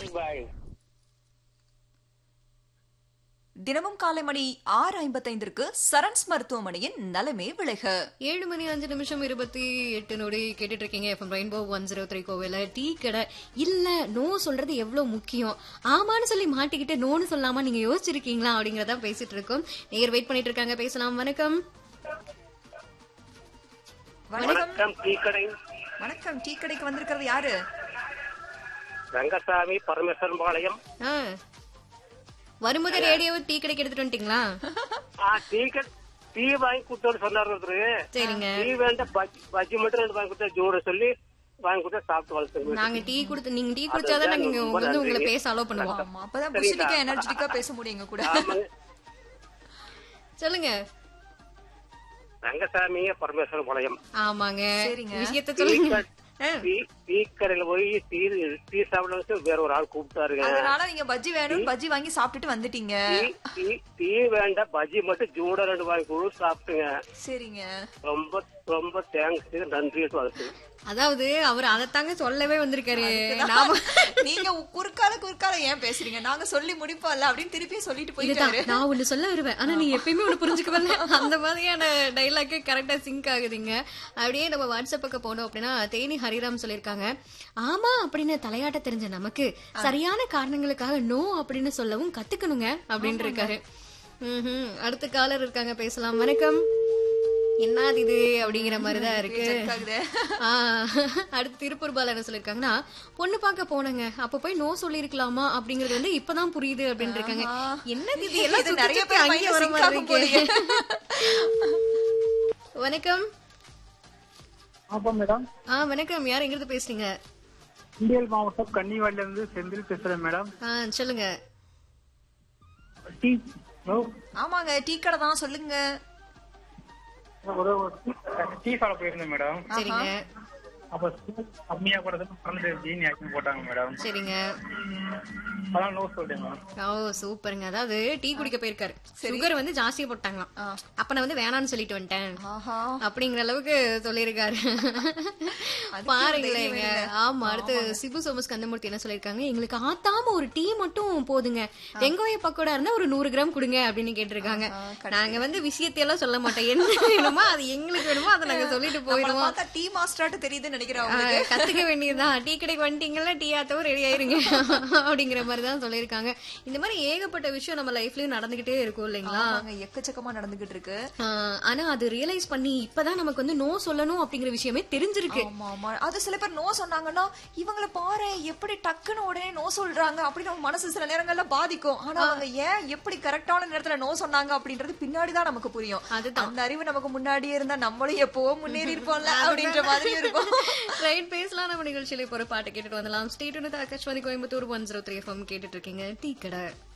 Morning பாய் தினமும் காலை மணி ஆறு ஐம்பத்தைந்திற்கு சரண்ஸ் மருத்துவமனையின் நலமே விளைக ஏழு மணி அஞ்சு நிமிஷம் இருபத்தி எட்டு நொடி கேட்டுட்டு இருக்கீங்க FM rainbow one zero three கோவில டீ கடை இல்ல நோ சொல்றது எவ்வளவு முக்கியம் ஆமான்னு சொல்லி மாட்டிக்கிட்டு நோன்னு சொல்லாம நீங்க யோசிச்சிருக்கீங்களா அப்படிங்கறத பேசிட்டு இருக்கோம் நேர் வெயிட் பண்ணிட்டு இருக்காங்க பேசலாம் வணக்கம் வணக்கம் வணக்கம் டீ கடை வணக்கம் டீ கடைக்கு வந்திருக்கிறது யாரு ரங்கசாமி பரமேஸ்வரன் பாளையம் ஆ. வரும்போது ரேடியோவை டீ கடைக்கு எடுத்துட்டு வந்துட்டீங்களா ஆ டீ கடை டீ வாங்கி கொடுத்தோன்னு சொன்னார் ஒருத்தரு சரிங்க டீ வேண்டாம் பஜ்ஜி பஜ்ஜி மட்டும் ரெண்டு வாங்கி கொடுத்தா ஜோட சொல்லி வாங்கி கொடுத்தா சாப்பிட்டு வளர்த்துங்க நாங்க டீ கொடுத்து நீங்க டீ குடிச்சாதான் நாங்க இங்க வந்து உங்களை பேச அலோ பண்ணுவோம் ஆமா அப்பதான் புசிலிக்கா எனர்ஜெட்டிக்கா பேச முடியும் எங்க கூட ஆமாங்க சொல்லுங்க ரங்கசாமிங்க பரமேஸ்வரன் பாளையம் ஆமாங்க சரிங்க. விஷயத்த டீ சொல்லுங்க கடை- டீ டீ கடையில போய் டீ டீ சாப்பிட வேற ஒரு ஆள் கூப்பிட்டாருங்க அதனால நீங்க பஜ்ஜி வேணும் பஜ்ஜி வாங்கி சாப்பிட்டுட்டு வந்துட்டீங்க டீ டீ டீ வேண்டாம் பஜ்ஜி மட்டும் ஜூட ரெண்டு வாங்கி கொடு சாப்பிட்டுங்க சரிங்க ரொம்ப ரொம்ப தேங்க்ஸ் நன்றி வளர்த்து அதாவது அவர் அதைத்தாங்க சொல்லவே வந்திருக்காரு நாம நீங்க குறுக்கால குறுக்கால ஏன் பேசுறீங்க நாங்க சொல்லி முடிப்போம்ல அப்படின்னு திருப்பி சொல்லிட்டு இதுதான் போயிட்டாரு நான் ஒண்ணு சொல்ல வருவேன் ஆனா நீ எப்பயுமே ஒண்ணு புரிஞ்சுக்கவே இல்லை. அந்த மாதிரியான டைலாக் கரெக்டா சிங்க் ஆகுதுங்க அப்படியே நம்ம வாட்ஸ்அப் பக்கம் போனோம் அப்படின்னா தேனி ஹரிராம் சொல்லியிருக்காங்க ஆமா அப்படின்னு தலையாட்ட தெரிஞ்ச நமக்கு சரியான காரணங்களுக்காக நோ அப்படின்னு சொல்லவும் கத்துக்கணுங்க அப்படின்னு இருக்காரு ம்ஹும். அடுத்த காலர் இருக்காங்க பேசலாம் வணக்கம் என்னது இது அப்படிங்கிற மாதிரிதான் இருக்கு ஆகுது. ஆ, அடுத்து திருப்பூர் பாலா என்ன சொல்லிருக்காங்கன்னா பொண்ணு பார்க்க போனங்க அப்ப போய் நோ சொல்லிருக்கலாமா அப்படிங்கறது வந்து இப்பதான் புரியுது அப்படின்னு இருக்காங்க என்னது இது எல்லாம் இது சுத்தி நிறைய சுத்தி பேர் அங்கே mind வர sync மாதிரி ஆகும் இருக்கு வணக்கம் வணக்கம் மேடம் ஆ வணக்கம் யார் எங்கிருந்து பேசுறீங்க இந்தியல் மாவட்டம் கன்னிவாடில இருந்து செந்தில் பேசுறேன் மேடம் ஆ சொல்லுங்க டீ ஹலோ ஆமாங்க டீ கடை தான் சொல்லுங்க ஒரு ஒரு டீ- டீ சாப்பிட போயிருந்தேன் மேடம் சரிங்க அப்ப சுகர் கம்மியா போறதுக்கு பன்னெண்டு ஜீனி ஆக்ஷன் போட்டாங்க மேடம் சரிங்க அதான் நோ சொல்லிட்டேன் மேடம் ஓ சூப்பருங்க அதாவது டீ குடிக்க போயிருக்காரு சுகர் வந்து ஜாஸ்தியா போட்டாங்களாம் அப்ப நான் வந்து வேணாம்னு சொல்லிட்டு வந்துட்டேன் ஆஹா அப்படிங்கிற அளவுக்கு சொல்லியிருக்காரு பாருங்களேங்க ஆமா அடுத்து சிபு சோமஸ் கந்தமூர்த்தி என்ன சொல்லிருக்காங்க எங்களுக்கு ஆத்தாம ஒரு டீ மட்டும் போதுங்க வெங்காய பக்கோடா இருந்தா ஒரு நூறு கிராம் கொடுங்க அப்படின்னு கேட்டிருக்காங்க நாங்க வந்து விஷயத்தையெல்லாம் சொல்ல மாட்டோம் என்ன வேணுமோ அது எங்களுக்கு வேணுமோ அதை நாங்க சொல்லிட்டு நம்மள போயிடுவோம் பார்த்தா டீ மாஸ்டராட்டு தெரியுதுன்னு நினைக்கிறேன் ஆ, உங்களுக்கு கத்துக்க வேண்டியதுதான் டீ கடைக்கு வந்துட்டீங்களா டீ ஆத்தவும் ரெடி ஆயிருங்க அப்படிங்கிற மாதிரி தான் சொல்லியிருக்காங்க இந்த மாதிரி ஏகப்பட்ட விஷயம் நம்ம லைஃப்லயும் நடந்துகிட்டே இருக்கும் இல்லைங்களா ஆமாங்க, எக்கச்சக்கமா நடந்துகிட்டு இருக்கு ஆ, ஆனா அது ரியலைஸ் பண்ணி இப்பதான் நமக்கு வந்து நோ சொல்லணும் அப்படிங்கிற விஷயமே தெரிஞ்சிருக்கு ஆமா ஆமா அது சில பேர் நோ சொன்னாங்கன்னா இவங்கள பாரு எப்படி டக்குன்னு உடனே நோ சொல்றாங்க அப்படின்னு நம்ம மனசு சில நேரங்கள்ல பாதிக்கும் ஆனா அவங்க ஏன் எப்படி கரெக்டான நேரத்துல நோ சொன்னாங்க அப்படின்றது பின்னாடிதான் நமக்கு புரியும் அதுதான். அந்த அறிவு நமக்கு முன்னாடியே இருந்தா நம்மளும் எப்பவோ முன்னேறி இருப்போம்ல அப்படின்ற மாதிரி இருக்கும் ரைட் பேசலாம் நம்ம நிகழ்ச்சியில இப்போ ஒரு பாட்டு கேட்டுட்டு வந்துடலாம் state Akashvani Coimbatore one zero three FM கேட்டுட்டு இருக்கீங்க டீ கடை